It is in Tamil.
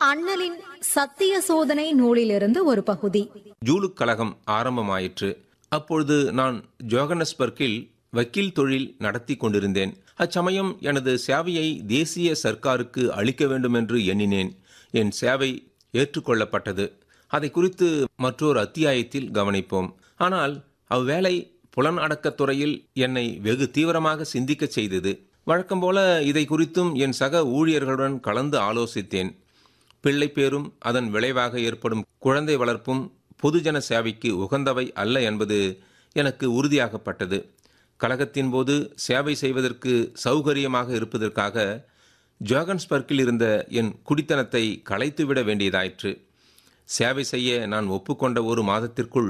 அண்ணலின் சத்திய சோதனை நூலிலிருந்து ஒரு பகுதி ஜூலுக் கழகம் ஆரம்பமாயிற்று அப்பொழுது நான் ஜோகன்னஸ்பர்க்கில் வக்கீல் தொழில் நடத்தி கொண்டிருந்தேன் அச்சமயம் எனது சேவையை தேசிய சர்க்காருக்கு அளிக்க வேண்டும் என்று எண்ணினேன் என் சேவை ஏற்றுக்கொள்ளப்பட்டது அதை குறித்து மற்றொரு அத்தியாயத்தில் கவனிப்போம் ஆனால் அவ்வேளை புலன் அடக்கத் துறையில் என்னை வெகு தீவிரமாக சிந்திக்கச் செய்தது வழக்கம் போல இதை குறித்தும் என் சக ஊழியர்களுடன் கலந்து ஆலோசித்தேன் பிள்ளை பேரும் அதன் விளைவாக ஏற்படும் குழந்தை வளர்ப்பும் பொதுஜன சேவைக்கு உகந்தவை அல்ல என்பது எனக்கு உறுதியாகப்பட்டது கழகத்தின் போது சேவை செய்வதற்கு சௌகரியமாக இருப்பதற்காக ஜோகன்ஸ்பர்க்கில் இருந்த என் குடித்தனத்தை களைத்துவிட வேண்டியதாயிற்று சேவை செய்ய நான் ஒப்புக்கொண்ட ஒரு மாதத்திற்குள்